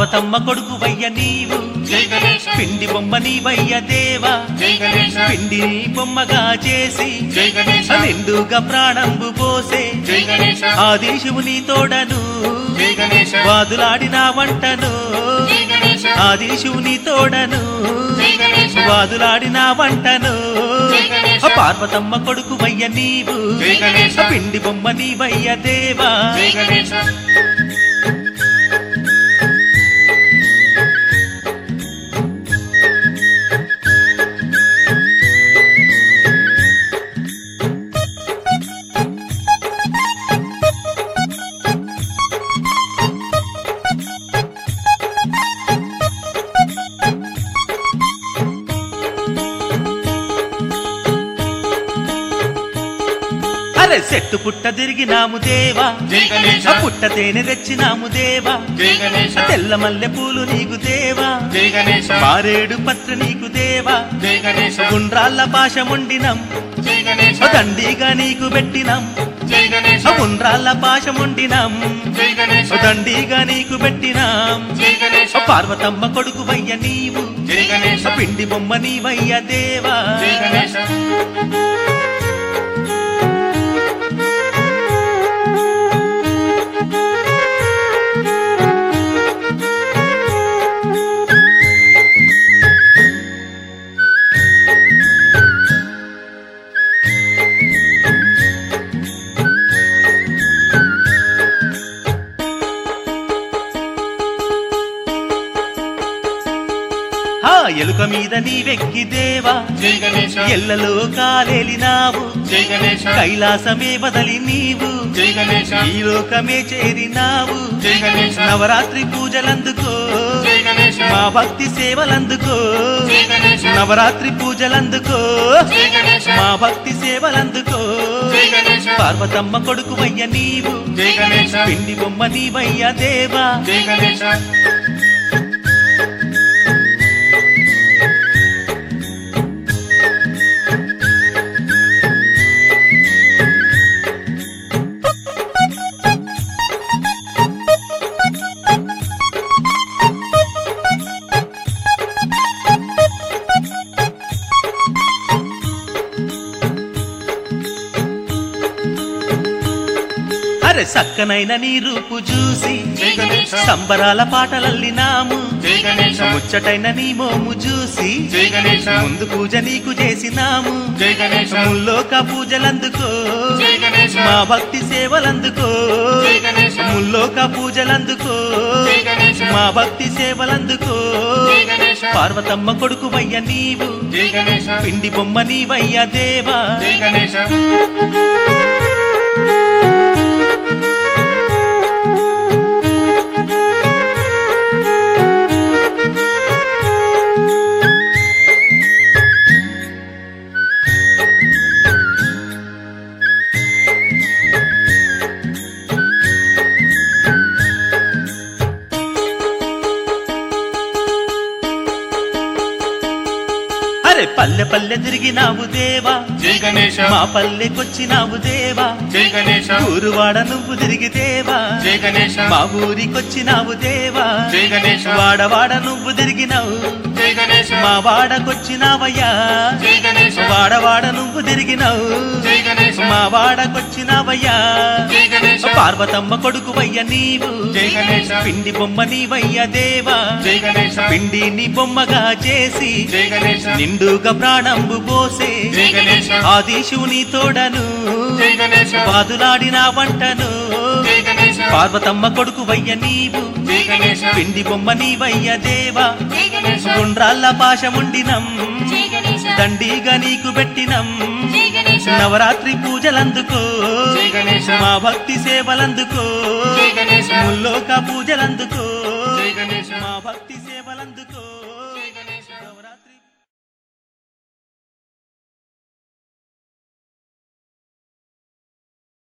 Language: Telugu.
పార్వతమ్మ కొడుకు వయ్య నీవు జై గణేశ పిండి బొమ్మ నీవయ్య దేవా జై గణేశ పిండిని బొమ్మగా చేసి జై గణేశ నిండుగా ప్రాణంబు పోసే జై గణేశ ఆది శివుని తోడను జై గణేశ వాదులాడిన వంటను జై గణేశ ఆది శివుని తోడను జై గణేశ వాదులాడిన వంటను జై గణేశ. పార్వతమ్మ కొడుకు వయ్య నీవు జై గణేశ పిండి బొమ్మ నీవయ్య దేవా జై గణేశ అరే చెట్టు పుట్ట తిరిగినాము దేవా జై గణేశ ఆ పుట్ట తేనె తెచ్చినాము దేవా జై గణేశ తెల్ల మల్లె పూలు నీకు దేవా జై గణేశ మారేడు పత్ర నీకు దేవా జై గణేశ గుండ్రాళ్ళ భాష ముండినం జై గణేశ దండిగా నీకు పెట్టినం జై గణేశ గుండ్రాళ్ళ భాష ముండినం జై గణేశ దండిగా నీకు పెట్టినాం జై గణేశ పార్వతమ్మ కొడుకు వయ్య నీవు జై గణేశ పిండి బొమ్మ నీవయ్య దేవా జై గణేశ ఆ ఎలుక మీద నీవెక్కి దేవా జై గణేశ ఎల్లలో కాలేలినావు జై గణేశ కైలాసమే బదలి నీవు జై గణేశ ఈ లోకమే చేరినావు జై గణేశ నవరాత్రి పూజలందుకో జై గణేశ మా భక్తి సేవలందుకో జై గణేశ నవరాత్రి పూజలందుకో జై గణేశ మా భక్తి సేవలందుకో జై గణేశ పార్వతమ్మ కొడుకు వయ్య నీవు జై గణేశ పిండి బొమ్మ నీవయ్య దేవా జై గణేశ అరే సక్కనైన నీ రూపు చూసి జై గణేశ సంబరాల పాటలల్లినాము జై గణేశ ముచ్చటైన నీ మోము చూసి జై గణేశ ముందు పూజ నీకు చేసినాము జై గణేశ ముల్లోక పూజలందుకో జై గణేశ మా భక్తి సేవలందుకో జై గణేశ ముల్లోక పూజలందుకో జై గణేశ మా భక్తి సేవలందుకో జై గణేశ పార్వతమ్మ కొడుకు వయ్య నీవు జై గణేశ పిండి బొమ్మ నీవయ్య దేవా జై గణేశ అరే పల్లె పల్లె తిరిగినావు దేవా జై గణేశ మా పల్లెకొచ్చినావు దేవా జై గణేశ ఊరువాడ నువ్వు తిరిగి దేవా జై గణేశ మా ఊరికొచ్చినావు దేవా జై గణేశ వాడవాడ నువ్వు తిరిగినావు జై గణేశ మా వాడకొచ్చినావయ్యా జై గణేశ వాడవాడ నువ్వు తిరిగినావు జై గణేశ మా వాడకొచ్చినావయ్యా జై గణేశ పార్వతమ్మ కొడుకు వయ్య నీవు జై గణేశ పిండి బొమ్మ నీవయ్య దేవా జై గణేశ పిండిని బొమ్మగా చేసి జై గణేశ నిండుగా ప్రాణంబు పోసే జై గణేశ ఆది శివుని తోడను జై గణేశ వాదులాడిన వంటను జై గణేశ పార్వతమ్మ కొడుకు వయ్య నీవు జై గణేశ పిండి బొమ్మ నీవయ్య దేవా జై గణేశ గుండ్రాళ్ళ భాష ముండినం జై గణేశ దండిగా నీకు పెట్టినం జై గణేశ నవరాత్రి పూజలందుకో జై గణేశ మా భక్తి సేవలందుకో జై గణేశ ముల్లోక పూజలందుకో జై గణేశ మా భక్తి